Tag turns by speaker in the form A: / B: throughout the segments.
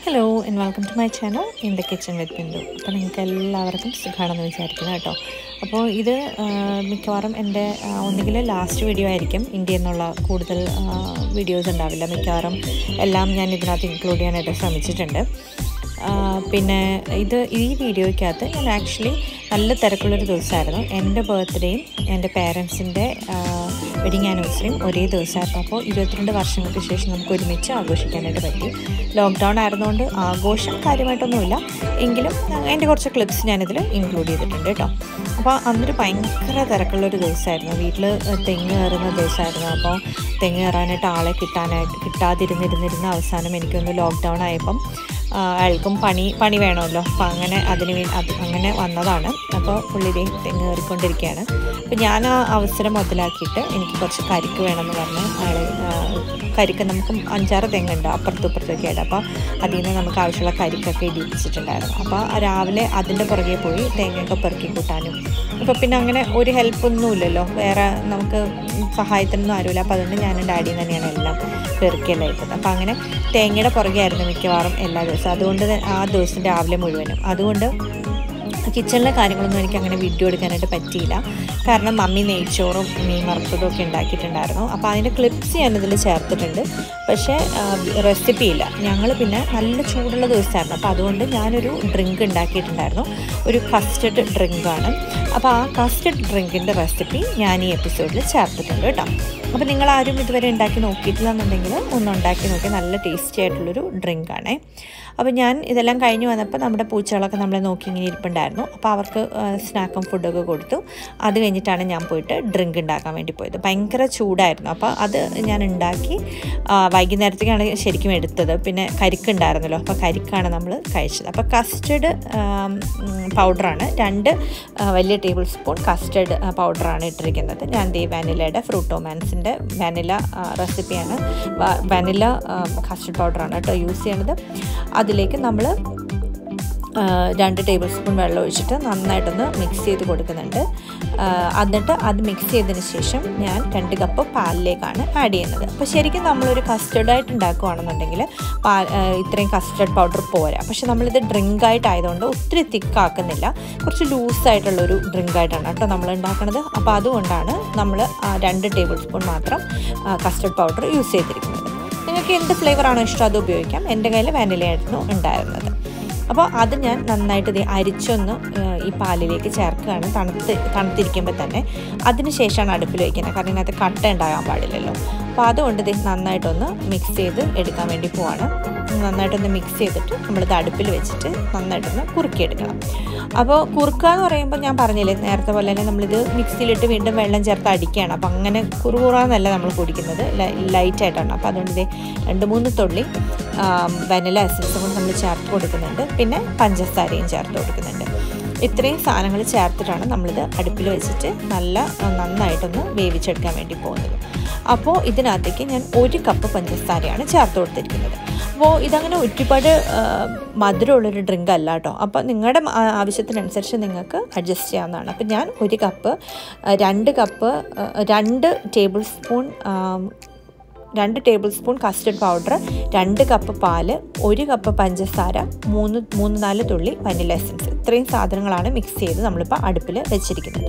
A: hello and welcome to my channel in the kitchen with Bindu അപ്പോൾ നിങ്ങൾക്ക് എല്ലാവർക്കും സുഖമാണെന്ന് വിചാരിക്കുന്നു കേട്ടോ അപ്പോൾ ഇത് ആ, മിക്കവാറും എൻ്റെ ആ, ഒന്നുകിൽ ലാസ്റ്റ് വീഡിയോ ആയിരിക്കും ഇന്ത്യ എന്നുള്ള കൂടുതൽ വീഡിയോസ് ഉണ്ടാവില്ല മിക്കവാറും എല്ലാം ഞാൻ ഇതിനകത്ത് ഇൻക്ലൂഡ് ചെയ്യാനായിട്ട് ശ്രമിച്ചിട്ടുണ്ട് ആ, പിന്നെ ഇത് ഈ വീഡിയോയ്ക്കകത്ത് ഞാൻ ആക്ച്വലി നല്ല തിരക്കുള്ളൊരു ദിവസമായിരുന്നു എൻ്റെ ബർത്ത്ഡേയും എൻ്റെ പേരൻസിൻ്റെ വെഡിങ് ആനിവേഴ്സറിയും ഒരേ ദിവസമായിരുന്നു അപ്പോൾ ഇരുപത്തിരണ്ട് വർഷങ്ങൾക്ക് ശേഷം നമുക്ക് ഒരുമിച്ച് ആഘോഷിക്കാനായിട്ട് പറ്റി ലോക്ക്ഡൗൺ ആയിരുന്നുകൊണ്ട് ആഘോഷം കാര്യമായിട്ടൊന്നുമില്ല എങ്കിലും എൻ്റെ കുറച്ച് ക്ലിപ്സ് ഞാനിതിൽ ഇൻക്ലൂഡ് ചെയ്തിട്ടുണ്ട് കേട്ടോ അപ്പോൾ അന്നൊരു ഭയങ്കര തിരക്കുള്ളൊരു ദിവസമായിരുന്നു വീട്ടിൽ തെങ്ങ് കയറുന്ന ദിവസമായിരുന്നു അപ്പോൾ തെങ്ങ് കയറാനായിട്ട് ആളെ കിട്ടാനായിട്ട് കിട്ടാതിരുന്നിരുന്നിരുന്ന അവസാനം എനിക്കൊന്ന് ലോക്ക്ഡൗൺ ആയപ്പം ആ, അയാൾക്കും പണി പണി വേണമല്ലോ അപ്പോൾ അങ്ങനെ അതിന് വേ അത് അങ്ങനെ വന്നതാണ് അപ്പോൾ പുള്ളിതേ തെങ്ങ് കയറിക്കൊണ്ടിരിക്കുകയാണ് അപ്പോൾ ഞാൻ ആ അവസരം മുതലാക്കിയിട്ട് എനിക്ക് കുറച്ച് കരിക്ക് വേണമെന്ന് പറഞ്ഞ് അയാൾ കരിക്ക് നമുക്ക് അഞ്ചാറ് തെങ്ങുണ്ട് അപ്പുറത്തും ഇപ്പുറത്തൊക്കെ ആയിട്ട് അപ്പോൾ അതിൽ നിന്ന് നമുക്ക് ആവശ്യമുള്ള കരിക്കൊക്കെ ഇടിപ്പിച്ചിട്ടുണ്ടായിരുന്നു അപ്പോൾ രാവിലെ അതിൻ്റെ പുറകെ പോയി തേങ്ങയൊക്കെ പെറുക്കി കൂട്ടാനും അപ്പോൾ പിന്നെ അങ്ങനെ ഒരു ഹെൽപ്പൊന്നുമില്ലല്ലോ വേറെ നമുക്ക് സഹായത്തിനൊന്നും ആരുമില്ല അപ്പോൾ അതുകൊണ്ട് ഞാനും ഡാഡിയും തന്നെയാണ് എല്ലാം പെറുക്കിയെല്ലാം ഇട്ടത് അപ്പോൾ അങ്ങനെ തേങ്ങയുടെ പുറകെയായിരുന്നു മിക്കവാറും എല്ലാ ദിവസവും അതുകൊണ്ട് ത- ആ ദിവസം രാവിലെ മുഴുവനും അതുകൊണ്ട് കിച്ചണിലെ കാര്യങ്ങളൊന്നും എനിക്ക് അങ്ങനെ വീഡിയോ എടുക്കാനായിട്ട് പറ്റിയില്ല കാരണം മമ്മി നെയ്ച്ചോറും മീൻ വറുത്തതും ഒക്കെ ഉണ്ടാക്കിയിട്ടുണ്ടായിരുന്നു അപ്പോൾ അതിൻ്റെ ക്ലിപ്സ് ഞാനിതിൽ ചേർത്തിട്ടുണ്ട് പക്ഷേ റെസിപ്പി ഇല്ല ഞങ്ങൾ പിന്നെ നല്ല ചൂടുള്ള ദിവസമായിരുന്നു അപ്പോൾ അതുകൊണ്ട് ഞാനൊരു ഡ്രിങ്ക് ഉണ്ടാക്കിയിട്ടുണ്ടായിരുന്നു ഒരു കസ്റ്റഡ് ഡ്രിങ്കാണ് അപ്പോൾ ആ കസ്റ്റഡ് ഡ്രിങ്കിൻ്റെ റെസിപ്പി ഞാൻ ഈ എപ്പിസോഡിൽ ചേർത്തിട്ടുണ്ട് കേട്ടോ അപ്പോൾ നിങ്ങൾ ആരും ഇതുവരെ ഉണ്ടാക്കി നോക്കിയിട്ടില്ല എന്നുണ്ടെങ്കിൽ ഒന്ന് ഉണ്ടാക്കി നോക്കി നല്ല ടേസ്റ്റി ആയിട്ടുള്ളൊരു ഡ്രിങ്കാണേ അപ്പോൾ ഞാൻ ഇതെല്ലാം കഴിഞ്ഞ് വന്നപ്പോൾ നമ്മുടെ പൂച്ചകളൊക്കെ നമ്മളെ നോക്കി ഇങ്ങനെ ഇരിപ്പുണ്ടായിരുന്നു അപ്പോൾ അവർക്ക് സ്നാക്കും ഫുഡൊക്കെ കൊടുത്തു അത് കഴിഞ്ഞിട്ടാണ് ഞാൻ പോയിട്ട് ഡ്രിങ്ക് ഉണ്ടാക്കാൻ വേണ്ടി പോയത് ഭയങ്കര ചൂടായിരുന്നു അപ്പോൾ അത് ഞാൻ ഉണ്ടാക്കി ആ, വൈകുന്നേരത്തേക്കാണ് ശരിക്കും എടുത്തത് പിന്നെ കരിക്കുണ്ടായിരുന്നല്ലോ അപ്പോൾ കരിക്കാണ് നമ്മൾ കഴിച്ചത് അപ്പോൾ കസ്റ്റഡ് പൗഡറാണ് രണ്ട് ആ, വലിയ ടേബിൾ സ്പൂൺ കസ്റ്റഡ് പൗഡറാണ് ഇട്ടിരിക്കുന്നത് ഞാൻ ദേ വാനിലയുടെ ഫ്രൂട്ടോമാൻസിൻ്റെ വാനില റെസിപ്പിയാണ് വാനില കസ്റ്റഡ് പൗഡറാണ് കേട്ടോ യൂസ് ചെയ്യണത് അതിലേക്ക് നമ്മൾ രണ്ട് ടേബിൾ സ്പൂൺ വെള്ളം ഒഴിച്ചിട്ട് നന്നായിട്ടൊന്ന് മിക്സ് ചെയ്ത് കൊടുക്കുന്നുണ്ട് ആ, എന്നിട്ട് അത് മിക്സ് ചെയ്തതിന് ശേഷം ഞാൻ രണ്ട് കപ്പ് പാലിലേക്കാണ് ആഡ് ചെയ്യുന്നത് അപ്പോൾ ശരിക്കും നമ്മളൊരു കസ്റ്റർഡായിട്ട് ഉണ്ടാക്കുകയാണെന്നുണ്ടെങ്കിൽ പാൽ ആ, ഇത്രയും കസ്റ്റർഡ് പൗഡർ പോരാ പക്ഷെ നമ്മളിത് ഡ്രിങ്ക് ആയിട്ടായതുകൊണ്ട് ഒത്തിരി തിക്കാക്കുന്നില്ല കുറച്ച് ലൂസായിട്ടുള്ളൊരു ഡ്രിങ്ക് ആയിട്ടാണ് കേട്ടോ നമ്മൾ ഉണ്ടാക്കുന്നത് അപ്പോൾ അതുകൊണ്ടാണ് നമ്മൾ രണ്ട് ടേബിൾ സ്പൂൺ മാത്രം കസ്റ്റർഡ് പൗഡർ യൂസ് ചെയ്തിരിക്കുന്നത് നിങ്ങൾക്ക് എന്ത് ഫ്ലേവറാണോ ഇഷ്ടം അത് ഉപയോഗിക്കാം എൻ്റെ കയ്യിൽ വാനിലയായിരുന്നു ഉണ്ടായിരുന്നത് അപ്പോൾ അത് ഞാൻ നന്നായിട്ട് ദേ അരിച്ചൊന്ന് ആ, ഈ പാലിലേക്ക് ചേർക്കുകയാണ് തണുത്ത് തണുത്തിരിക്കുമ്പോൾ തന്നെ അതിന് ശേഷമാണ് അടുപ്പിൽ വയ്ക്കുന്നത് കാരണം ഇതിനകത്ത് കട്ട ഉണ്ടാകാൻ പാടില്ലല്ലോ അപ്പോൾ അതുകൊണ്ട് ഇത് നന്നായിട്ടൊന്ന് മിക്സ് ചെയ്ത് എടുക്കാൻ വേണ്ടി പോവാണ് നന്നായിട്ടൊന്ന് മിക്സ് ചെയ്തിട്ട് നമ്മളിത് അടുപ്പിൽ വെച്ചിട്ട് നന്നായിട്ടൊന്ന് കുറുക്കിയെടുക്കണം അപ്പോൾ കുറുക്കുക എന്ന് പറയുമ്പോൾ ഞാൻ പറഞ്ഞില്ലേ നേരത്തെ പോലെ തന്നെ നമ്മളിത് മിക്സിയിലിട്ട് വീണ്ടും വെള്ളം ചേർത്ത് അടിക്കുകയാണ് അപ്പോൾ അങ്ങനെ കുറുകുറാന്നല്ല നമ്മൾ കുടിക്കുന്നത് ലൈറ്റായിട്ടാണ് അപ്പോൾ അതുകൊണ്ട് ഇത് രണ്ട് മൂന്ന് തുള്ളി വനില എസൻസും കൂടി നമ്മൾ ചേർത്ത് കൊടുക്കുന്നുണ്ട് പിന്നെ പഞ്ചസാരയും ചേർത്ത് കൊടുക്കുന്നുണ്ട് ഇത്രയും സാധനങ്ങൾ ചേർത്തിട്ടാണ് നമ്മളിത് അടുപ്പിൽ വെച്ചിട്ട് നല്ല ആ, നന്നായിട്ടൊന്ന് വേവിച്ചെടുക്കാൻ വേണ്ടി പോകുന്നത് അപ്പോൾ ഇതിനകത്തേക്ക് ഞാൻ ഒരു കപ്പ് പഞ്ചസാരയാണ് ചേർത്ത് കൊടുത്തിരിക്കുന്നത് അപ്പോൾ ഇതങ്ങനെ ഒരുപാട് ആ, മധുരമുള്ളൊരു ഡ്രിങ്ക് അല്ല കേട്ടോ അപ്പോൾ നിങ്ങളുടെ ആ- ആവശ്യത്തിനനുസരിച്ച് നിങ്ങൾക്ക് അഡ്ജസ്റ്റ് ചെയ്യാവുന്നതാണ് അപ്പോൾ ഞാൻ ഒരു കപ്പ് ആ, രണ്ട് കപ്പ് ആ, രണ്ട് ടേബിൾ സ്പൂൺ ആ, രണ്ട് ടേബിൾ സ്പൂൺ കസ്റ്റർഡ് പൗഡർ രണ്ട് കപ്പ് പാല് ഒരു കപ്പ് പഞ്ചസാര മൂന്ന് മൂന്ന് നാല് തുള്ളി വനില എസൻസ് ഇത്രയും സാധനങ്ങളാണ് മിക്സ് ചെയ്ത് നമ്മളിപ്പോൾ അടുപ്പിൽ വെച്ചിരിക്കുന്നത്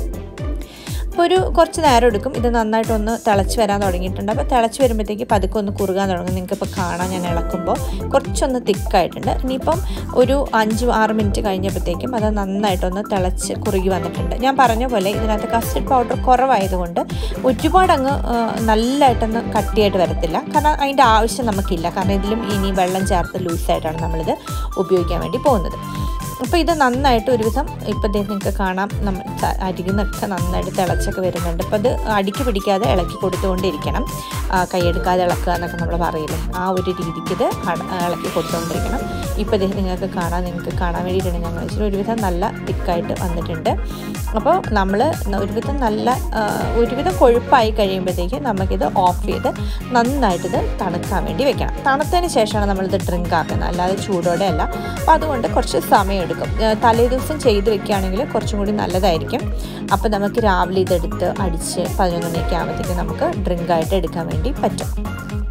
A: അപ്പോൾ ഒരു കുറച്ച് നേരം എടുക്കും ഇത് നന്നായിട്ടൊന്ന് തിളച്ച് വരാൻ തുടങ്ങിയിട്ടുണ്ട് അപ്പോൾ തിളച്ച് വരുമ്പോഴത്തേക്ക് പതുക്കെ ഒന്ന് കുറുകാൻ തുടങ്ങും നിങ്ങൾക്ക് ഇപ്പോൾ കാണാൻ ഞാൻ ഇളക്കുമ്പോൾ കുറച്ചൊന്ന് തിക്കായിട്ടുണ്ട് ഇനിയിപ്പം ഒരു അഞ്ച് ആറ് മിനിറ്റ് കഴിഞ്ഞപ്പോഴത്തേക്കും അത് നന്നായിട്ടൊന്ന് തിളച്ച് കുറുകി വന്നിട്ടുണ്ട് ഞാൻ പറഞ്ഞ പോലെ ഇതിനകത്ത് കസ്റ്റർഡ് പൗഡർ കുറവായതുകൊണ്ട് ഒരുപാട് അങ്ങ് ആ, നല്ലതായിട്ടൊന്ന് കട്ടിയായിട്ട് വരത്തില്ല കാരണം അതിൻ്റെ ആവശ്യം നമുക്കില്ല കാരണം ഇതിലും ഇനി വെള്ളം ചേർത്ത് ലൂസായിട്ടാണ് നമ്മളിത് ഉപയോഗിക്കാൻ വേണ്ടി പോകുന്നത് അപ്പോൾ ഇത് നന്നായിട്ട് ഒരുവിധം ഇപ്പോൾ ദേ നിങ്ങൾക്ക് കാണാം നമ്മൾ ത- അരികിൽ നിന്നൊക്കെ നന്നായിട്ട് തിളച്ചൊക്കെ വരുന്നുണ്ട് അപ്പോൾ അത് അടിക്ക് പിടിക്കാതെ ഇളക്കി കൊടുത്തുകൊണ്ടിരിക്കണം ആ, കൈയെടുക്കാതെ ഇളക്കുക എന്നൊക്കെ നമ്മൾ പറയില്ലേ ആ ഒരു രീതിക്ക് ഇത് അട- ഇളക്കി കൊടുത്തുകൊണ്ടിരിക്കണം ഇപ്പോൾ ഇത് നിങ്ങൾക്ക് കാണാൻ നിങ്ങൾക്ക് കാണാൻ വേണ്ടിയിട്ടാണ് ഞങ്ങൾ വെച്ചാൽ ഒരുവിധം നല്ല തിക്കായിട്ട് വന്നിട്ടുണ്ട് അപ്പോൾ നമ്മൾ ഒരുവിധം നല്ല ആ, ഒരുവിധം കൊഴുപ്പായി കഴിയുമ്പോഴത്തേക്ക് നമുക്കിത് ഓഫ് ചെയ്ത് നന്നായിട്ടിത് തണുക്കാൻ വേണ്ടി വെക്കണം തണുത്തതിന് ശേഷമാണ് നമ്മളിത് ഡ്രിങ്ക് ആക്കുന്നത് അല്ലാതെ ചൂടോടെ അല്ല അപ്പോൾ അതുകൊണ്ട് കുറച്ച് സമയം എടുക്കും തലേ ദിവസം ചെയ്ത് വെക്കുകയാണെങ്കിൽ കുറച്ചും കൂടി നല്ലതായിരിക്കും അപ്പോൾ നമുക്ക് രാവിലെ ഇതെടുത്ത് അടിച്ച് പതിനൊന്ന് മണിയൊക്കെ ആകുമ്പോഴത്തേക്ക് നമുക്ക് ഡ്രിങ്ക് ആയിട്ട് എടുക്കാൻ വേണ്ടി പറ്റും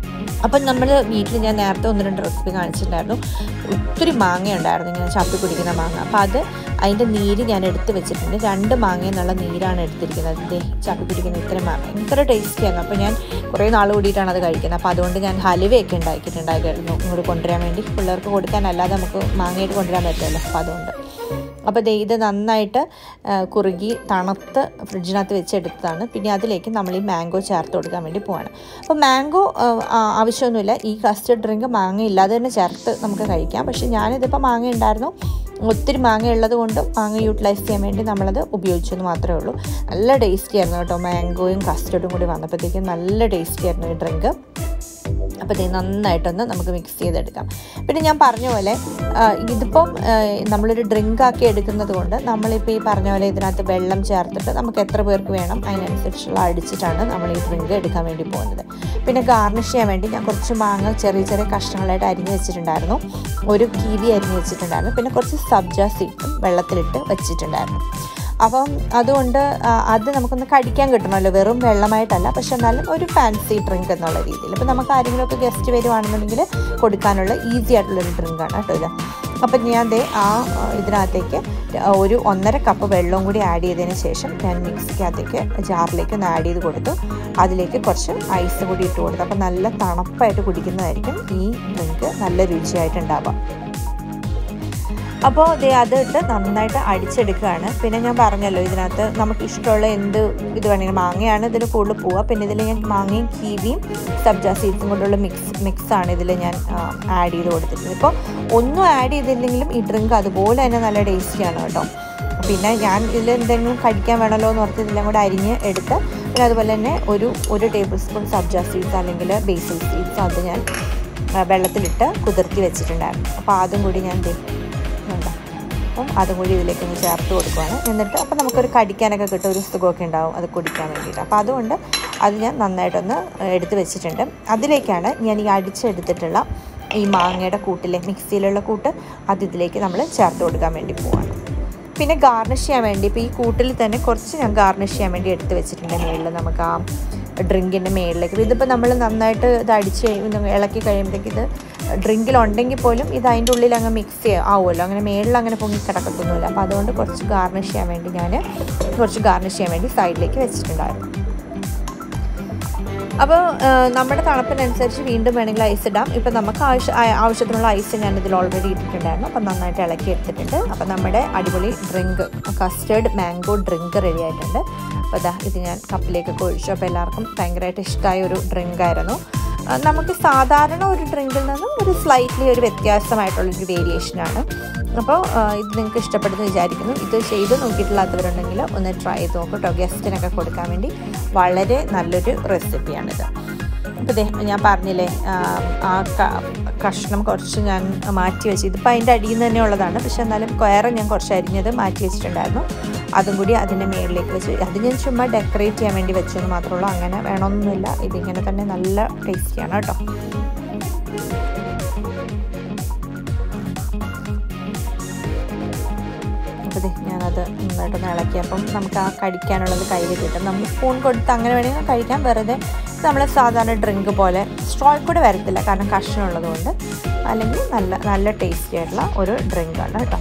A: അപ്പം നമ്മൾ വീട്ടിൽ ഞാൻ നേരത്തെ ഒന്ന് രണ്ട് റെസിപ്പി കാണിച്ചിട്ടുണ്ടായിരുന്നു ഒത്തിരി മാങ്ങ ഉണ്ടായിരുന്നു ഇങ്ങനെ ചപ്പി കുടിക്കുന്ന മാങ്ങ അപ്പോൾ അത് അതിൻ്റെ നീര് ഞാൻ എടുത്ത് വെച്ചിട്ടുണ്ട് രണ്ട് മാങ്ങ എന്നുള്ള നീരാണ് എടുത്തിരിക്കുന്നത് ദേ ചപ്പി കുടിക്കുന്ന ഇത്ര മാങ്ങ ഭയങ്കര ടേസ്റ്റിയായിരുന്നു അപ്പോൾ ഞാൻ കുറേ നാൾ കൂടിയിട്ടാണ് അത് കഴിക്കുന്നത് അപ്പോൾ അതുകൊണ്ട് ഞാൻ ഹലുവയൊക്കെ ഉണ്ടാക്കിയിട്ടുണ്ടായിരുന്നു ഇങ്ങോട്ട് കൊണ്ടുവരാൻ വേണ്ടി പിള്ളേർക്ക് കൊടുക്കാനല്ലാതെ നമുക്ക് മാങ്ങയായിട്ട് കൊണ്ടുവരാൻ പറ്റുമല്ലോ അപ്പോൾ അതുകൊണ്ട് അപ്പോൾ ദേ ഇത് നന്നായിട്ട് കുറുകി തണുത്ത് ഫ്രിഡ്ജിനകത്ത് വെച്ചെടുത്തതാണ് പിന്നെ അതിലേക്ക് നമ്മൾ ഈ മാംഗോ ചേർത്ത് കൊടുക്കാൻ വേണ്ടി പോവാണ് അപ്പോൾ മാംഗോ ആവശ്യമൊന്നുമില്ല ഈ കസ്റ്റർഡ് ഡ്രിങ്ക് മാങ്ങ ഇല്ലാതെ തന്നെ ചേർത്ത് നമുക്ക് കഴിക്കാം പക്ഷേ ഞാനിതിപ്പോൾ മാങ്ങ ഉണ്ടായിരുന്നു ഒത്തിരി മാങ്ങ ഉള്ളത് കൊണ്ട് മാങ്ങ യൂട്ടിലൈസ് ചെയ്യാൻ വേണ്ടി നമ്മളത് ഉപയോഗിച്ചെന്ന് മാത്രമേ ഉള്ളൂ നല്ല ടേസ്റ്റി ആയിരുന്നു കേട്ടോ മാംഗോയും കസ്റ്റർഡും കൂടി വന്നപ്പോഴത്തേക്കും നല്ല ടേസ്റ്റി ആയിരുന്നു ഈ ഡ്രിങ്ക് അപ്പോൾ ഇത് നന്നായിട്ടൊന്ന് നമുക്ക് മിക്സ് ചെയ്തെടുക്കാം പിന്നെ ഞാൻ പറഞ്ഞ പോലെ ഇതിപ്പം നമ്മളൊരു ഡ്രിങ്ക് ആക്കി എടുക്കുന്നത് കൊണ്ട് നമ്മളിപ്പോൾ ഈ പറഞ്ഞ പോലെ ഇതിനകത്ത് വെള്ളം ചേർത്തിട്ട് നമുക്ക് എത്ര പേർക്ക് വേണം അതിനനുസരിച്ചുള്ള അടിച്ചിട്ടാണ് നമ്മൾ ഈ ഡ്രിങ്ക് എടുക്കാൻ വേണ്ടി പോകുന്നത് പിന്നെ ഗാർണിഷ് ചെയ്യാൻ വേണ്ടി ഞാൻ കുറച്ച് മാങ്ങ ചെറിയ ചെറിയ കഷ്ണങ്ങളായിട്ട് അരിഞ്ഞ് വെച്ചിട്ടുണ്ടായിരുന്നു ഒരു കീവി അരിഞ്ഞ് വെച്ചിട്ടുണ്ടായിരുന്നു പിന്നെ കുറച്ച് സബ്ജ സീഡും വെള്ളത്തിലിട്ട് വെച്ചിട്ടുണ്ടായിരുന്നു അപ്പം അതുകൊണ്ട് അത് നമുക്കൊന്ന് കടിക്കാൻ കിട്ടണമല്ലോ വെറും വെള്ളമായിട്ടല്ല പക്ഷെ എന്നാലും ഒരു ഫാൻസി ഡ്രിങ്ക് എന്നുള്ള രീതിയിൽ ഇപ്പം നമുക്ക് ആരെങ്കിലുമൊക്കെ ഗസ്റ്റ് വരുവാണെന്നുണ്ടെങ്കിൽ കൊടുക്കാനുള്ള ഈസി ആയിട്ടുള്ളൊരു ഡ്രിങ്കാണ് കേട്ടോ ഇത് അപ്പം ഞാൻ ദേ ആ ഇതിനകത്തേക്ക് ഒരു ഒന്നര കപ്പ് വെള്ളവും കൂടി ആഡ് ചെയ്തതിന് ശേഷം ഞാൻ മിക്സിക്കകത്തേക്ക് ജാറിലേക്ക് ഒന്ന് ആഡ് ചെയ്ത് കൊടുത്തു അതിലേക്ക് കുറച്ച് ഐസ് കൂടി ഇട്ട് കൊടുത്തു അപ്പം നല്ല തണുപ്പായിട്ട് കുടിക്കുന്നതായിരിക്കും ഈ ഡ്രിങ്ക് നല്ല രുചിയായിട്ടുണ്ടാവുക അപ്പോൾ ദേ അത് ഇട്ട് നന്നായിട്ട് അടിച്ചെടുക്കുകയാണ് പിന്നെ ഞാൻ പറഞ്ഞല്ലോ ഇതിനകത്ത് നമുക്ക് ഇഷ്ടമുള്ള എന്ത് ഇത് വേണമെങ്കിലും മാങ്ങയാണ് ഇതിൽ കൂടുതൽ പോവുക പിന്നെ ഇതിൽ ഞാൻ മാങ്ങയും കീവിയും സബ്ജ സീഡ്സും കൊണ്ടുള്ള മിക്സ് മിക്സാണ് ഇതിൽ ഞാൻ ആഡ് ചെയ്ത് കൊടുത്തിട്ടുള്ളത് ഇപ്പോൾ ഒന്നും ആഡ് ചെയ്തില്ലെങ്കിലും ഈ ഡ്രിങ്ക് അതുപോലെ തന്നെ നല്ല ടേസ്റ്റിയാണ് കേട്ടോ പിന്നെ ഞാൻ ഇതിൽ എന്തെങ്കിലും കഴിക്കാൻ വേണമല്ലോ എന്ന് ഓർത്ത് ഇതെല്ലാം കൂടെ അരിഞ്ഞ് എടുത്ത് പിന്നെ അതുപോലെ തന്നെ ഒരു ഒരു ടേബിൾ സ്പൂൺ സബ്ജ സീഡ്സ് അല്ലെങ്കിൽ ബേസിൽ സീഡ്സ് അത് ഞാൻ വെള്ളത്തിലിട്ട് കുതിർത്തി വെച്ചിട്ടുണ്ടായിരുന്നു അപ്പോൾ അതും കൂടി ഞാൻ വേണ്ട അപ്പം അതും കൂടി ഇതിലേക്ക് ഒന്ന് ചേർത്ത് കൊടുക്കുവാണ് എന്നിട്ട് അപ്പം നമുക്കൊരു കടിക്കാനൊക്കെ കിട്ടും ഒരു സുഖമൊക്കെ ഉണ്ടാവും അത് കുടിക്കാൻ വേണ്ടിയിട്ട് അപ്പോൾ അതുകൊണ്ട് അത് ഞാൻ നന്നായിട്ടൊന്ന് എടുത്ത് വെച്ചിട്ടുണ്ട് അതിലേക്കാണ് ഞാൻ ഈ അടിച്ചെടുത്തിട്ടുള്ള ഈ മാങ്ങയുടെ കൂട്ടിലെ മിക്സിയിലുള്ള കൂട്ട് അത് ഇതിലേക്ക് നമ്മൾ ചേർത്ത് കൊടുക്കാൻ വേണ്ടി പോവാണ് പിന്നെ ഗാർണിഷ് ചെയ്യാൻ വേണ്ടി ഇപ്പോൾ ഈ കൂട്ടിൽ തന്നെ കുറച്ച് ഞാൻ ഗാർണിഷ് ചെയ്യാൻ വേണ്ടി എടുത്ത് വെച്ചിട്ടുണ്ട് മേളിൽ നമുക്ക് ആ ഡ്രിങ്കിൻ്റെ മേളിലേക്ക് ഇതിപ്പോൾ നമ്മൾ നന്നായിട്ട് ഇത് അടിച്ച് ഇളക്കി കഴിയുമ്പോഴേക്ക് ഇത് ഡ്രിങ്കിലുണ്ടെങ്കിൽ പോലും ഇത് അതിൻ്റെ ഉള്ളിൽ അങ്ങ് മിക്സ് ചെയ്യാം ആവുമല്ലോ അങ്ങനെ മേളിൽ അങ്ങനെ പൊങ്ങി കിടക്കത്തൊന്നുമില്ല അപ്പോൾ അതുകൊണ്ട് കുറച്ച് ഗാർണിഷ് ചെയ്യാൻ വേണ്ടി ഞാൻ കുറച്ച് ഗാർണിഷ് ചെയ്യാൻ വേണ്ടി സൈഡിലേക്ക് വെച്ചിട്ടുണ്ടായിരുന്നു അപ്പോൾ നമ്മുടെ തണുപ്പിനനുസരിച്ച് വീണ്ടും വേണമെങ്കിൽ ഐസ് ഇടാം ഇപ്പം നമുക്ക് ആവശ്യ ആവശ്യത്തിനുള്ള ഐസ് ഞാൻ ഇതിൽ ഓൾറെഡി ഇട്ടിട്ടുണ്ടായിരുന്നു അപ്പം നന്നായിട്ട് ഇളക്കി എടുത്തിട്ടുണ്ട് അപ്പം നമ്മുടെ അടിപൊളി drink custard mango drink ready ആയിട്ടുണ്ട് അപ്പോൾ ഇതാ ഇത് ഞാൻ കപ്പിലേക്കൊക്കെ ഒഴിച്ചു അപ്പോൾ എല്ലാവർക്കും ഭയങ്കരമായിട്ട് ഇഷ്ടമായ ഒരു ഡ്രിങ്ക് ആയിരുന്നു നമുക്ക് സാധാരണ ഒരു ഡ്രിങ്കിൽ നിന്നും ഒരു സ്ലൈറ്റ്ലി ഒരു വ്യത്യാസമായിട്ടുള്ളൊരു വേരിയേഷനാണ് അപ്പോൾ ഇത് നിങ്ങൾക്ക് ഇഷ്ടപ്പെടുന്നു വിചാരിക്കുന്നു ഇത് ചെയ്ത് നോക്കിയിട്ടില്ലാത്തവരുണ്ടെങ്കിൽ ഒന്ന് ട്രൈ ചെയ്ത് നോക്കും കേട്ടോ ഗസ്റ്റിനൊക്കെ കൊടുക്കാൻ വേണ്ടി വളരെ നല്ലൊരു റെസിപ്പിയാണിത് അപ്പോൾ ദേ ഞാൻ പറഞ്ഞില്ലേ ആ കഷ്ണം കുറച്ച് ഞാൻ മാറ്റി വെച്ച് ഇതിപ്പോൾ അതിൻ്റെ അടിയിൽ നിന്ന് തന്നെ ഉള്ളതാണ് പക്ഷെ എന്നാലും വേറെ ഞാൻ കുറച്ച് അരിഞ്ഞത് മാറ്റി വെച്ചിട്ടുണ്ടായിരുന്നു അതും കൂടി അതിൻ്റെ മേളിലേക്ക് വെച്ച് അത് ഞാൻ ചുമ്മാ ഡെക്കറേറ്റ് ചെയ്യാൻ വേണ്ടി വെച്ചെന്ന് മാത്രമേ ഉള്ളൂ അങ്ങനെ വേണമെന്നൊന്നുമില്ല ഇതിങ്ങനെ തന്നെ നല്ല ടേസ്റ്റിയാണ് കേട്ടോ അപ്പോൾ ഞാനത് നന്നായിട്ടൊന്ന് ഇളക്കിയപ്പം നമുക്ക് ആ കഴിക്കാനുള്ളത് കയ്യിൽ കിട്ടും നമ്മൾ സ്പൂൺ കൊടുത്ത് അങ്ങനെ വേണമെങ്കിൽ കഴിക്കാം വെറുതെ നമ്മൾ സാധാരണ ഡ്രിങ്ക് പോലെ സ്ട്രോ കൂടെ വരത്തില്ല കാരണം കഷ്ണമുള്ളത് കൊണ്ട് അല്ലെങ്കിൽ നല്ല നല്ല ടേസ്റ്റി ആയിട്ടുള്ള ഒരു ഡ്രിങ്കാണ് കേട്ടോ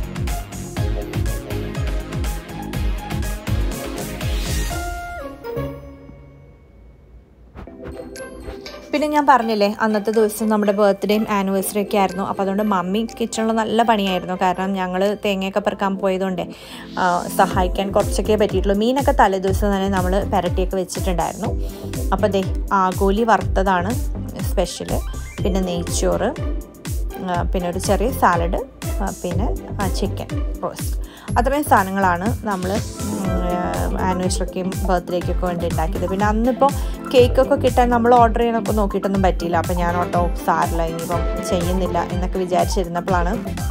A: പിന്നെ ഞാൻ പറഞ്ഞില്ലേ അന്നത്തെ ദിവസം നമ്മുടെ ബർത്ത്ഡേയും ആനിവേഴ്സറി ഒക്കെ ആയിരുന്നു അപ്പോൾ അതുകൊണ്ട് മമ്മി കിച്ചണിൽ നല്ല പണിയായിരുന്നു കാരണം ഞങ്ങൾ തേങ്ങയൊക്കെ പെറുക്കാൻ പോയതുകൊണ്ട് സഹായിക്കാൻ കുറച്ചൊക്കെ പറ്റിയിട്ടുള്ളൂ മീനൊക്കെ തലേ ദിവസം തന്നെ നമ്മൾ പെരട്ടിയൊക്കെ വെച്ചിട്ടുണ്ടായിരുന്നു അപ്പോൾ ദേ ആഗോലി വറുത്തതാണ് സ്പെഷ്യൽ പിന്നെ നെയ്ച്ചോറ് പിന്നെ ഒരു ചെറിയ സാലഡ് പിന്നെ ചിക്കൻ റോസ്റ്റ് അത്രയും സാധനങ്ങളാണ് നമ്മൾ ആനിവേഴ്സറിക്കും ബർത്ത്ഡേക്കൊക്കെ വേണ്ടി ഉണ്ടാക്കിയത് പിന്നെ അന്നിപ്പോൾ കേക്കൊക്കെ കിട്ടാൻ നമ്മൾ ഓർഡർ ചെയ്യാനൊക്കെ നോക്കിയിട്ടൊന്നും പറ്റിയില്ല അപ്പോൾ ഞാൻ ഓട്ടോ സാറില്ല ഇനിയിപ്പം ചെയ്യുന്നില്ല എന്നൊക്കെ വിചാരിച്ചിരുന്നപ്പോഴാണ്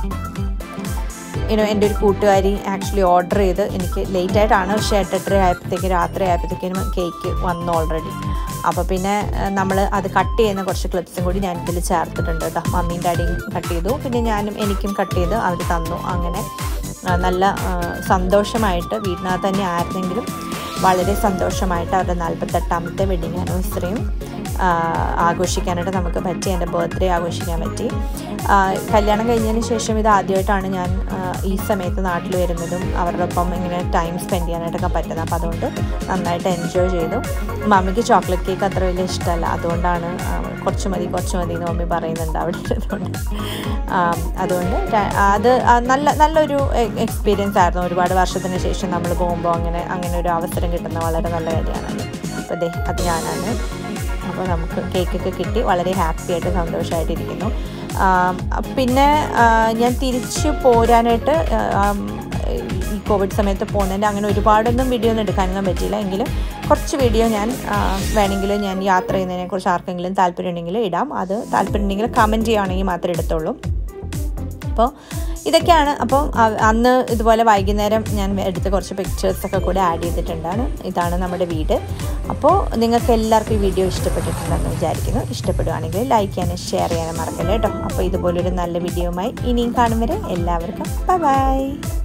A: ഇനോ എൻ്റെ ഒരു കൂട്ടുകാരി ആക്ച്വലി ഓർഡർ ചെയ്ത് എനിക്ക് ലേറ്റ് ആയിട്ടാണ് പക്ഷേ എട്ടെട്ടര ആയപ്പോഴത്തേക്കും രാത്രി ആയപ്പോഴത്തേക്കും കേക്ക് വന്നു ഓൾറെഡി അപ്പോൾ പിന്നെ നമ്മൾ അത് കട്ട് ചെയ്യുന്ന കുറച്ച് ക്ലിപ്സും കൂടി ഞാൻ ഇതിൽ ചേർത്തിട്ടുണ്ട് കേട്ടോ മമ്മീൻ്റെ ഡാഡിയും കട്ട് ചെയ്തു പിന്നെ ഞാനും എനിക്കും കട്ട് ചെയ്ത് അവർ തന്നു അങ്ങനെ നല്ല സന്തോഷമായിട്ട് വീട്ടിനകത്ത് തന്നെ ആയിരുന്നെങ്കിലും വളരെ സന്തോഷമായിട്ട് അവരുടെ നാൽപ്പത്തെട്ടാമത്തെ വെഡിങ് ആനിവേഴ്സറിയും ആ, ആഘോഷിക്കാനായിട്ട് നമുക്ക് പറ്റി എൻ്റെ ബർത്ത്ഡേ ആഘോഷിക്കാൻ പറ്റി ആ, കല്യാണം കഴിഞ്ഞതിന് ശേഷം ഇത് ആദ്യമായിട്ടാണ് ഞാൻ ആ, ഈ സമയത്ത് നാട്ടിൽ വരുന്നതും അവരുടെ ഒപ്പം ഇങ്ങനെ ടൈം സ്പെൻഡ് ചെയ്യാനായിട്ടൊക്കെ പറ്റുന്നത് അപ്പോൾ അതുകൊണ്ട് നന്നായിട്ട് എൻജോയ് ചെയ്തു മമ്മിക്ക് ചോക്ലേറ്റ് കേക്ക് അത്ര വലിയ ഇഷ്ടമല്ല അതുകൊണ്ടാണ് ആ, കുറച്ച് മതി കുറച്ച് മതി എന്ന് മമ്മി പറയുന്നുണ്ട് അവിടെ ഇരുന്നുകൊണ്ട് ആ, അതുകൊണ്ട് ര- അത് ആ, നല്ല നല്ലൊരു എക്സ്പീരിയൻസ് ആയിരുന്നു ഒരുപാട് വർഷത്തിന് ശേഷം നമ്മൾ പോകുമ്പോൾ അങ്ങനെ അങ്ങനെ ഒരു അവസരം കിട്ടുന്ന വളരെ നല്ല കാര്യമാണ് അപ്പോൾ ദേ അത് ഞാനാണ് അപ്പോൾ നമുക്ക് കേക്കൊക്കെ കിട്ടി വളരെ ഹാപ്പി ആയിട്ട് സന്തോഷമായിട്ടിരിക്കുന്നു ആം, പിന്നെ ആ, ഞാൻ തിരിച്ച് പോരാനായിട്ട് ആം, ഈ കോവിഡ് സമയത്ത് പോകുന്നതിൻ്റെ അങ്ങനെ ഒരുപാടൊന്നും വീഡിയോ ഒന്നും എടുക്കാനൊന്നും പറ്റിയില്ല എങ്കിലും കുറച്ച് വീഡിയോ ഞാൻ ആ, വേണമെങ്കിൽ ഞാൻ യാത്ര ചെയ്യുന്നതിനെക്കുറിച്ച് ആർക്കെങ്കിലും താല്പര്യം ഉണ്ടെങ്കിൽ ഇടാം അത് താല്പര്യം ഉണ്ടെങ്കിൽ കമൻറ്റ് ചെയ്യുകയാണെങ്കിൽ മാത്രമേ എടുത്തുള്ളൂ അപ്പോൾ ഇതൊക്കെയാണ് അപ്പോൾ അ- അന്ന് ഇതുപോലെ വൈകുന്നേരം ഞാൻ എടുത്ത കുറച്ച് പിക്ചേഴ്സൊക്കെ കൂടെ ആഡ് ചെയ്തിട്ടുണ്ടാണ് ഇതാണ് നമ്മുടെ വീട് അപ്പോൾ നിങ്ങൾക്ക് എല്ലാവർക്കും ഈ വീഡിയോ ഇഷ്ടപ്പെട്ടിട്ടുണ്ടെന്ന് വിചാരിക്കുന്നു ഇഷ്ടപ്പെടുവാണെങ്കിൽ ലൈക്ക് ചെയ്യാനും ഷെയർ ചെയ്യാനും മറക്കല്ലേ കേട്ടോ അപ്പോൾ ഇതുപോലൊരു നല്ല വീഡിയോയുമായി ഇനിയും കാണും വരെ എല്ലാവർക്കും ബൈ ബൈ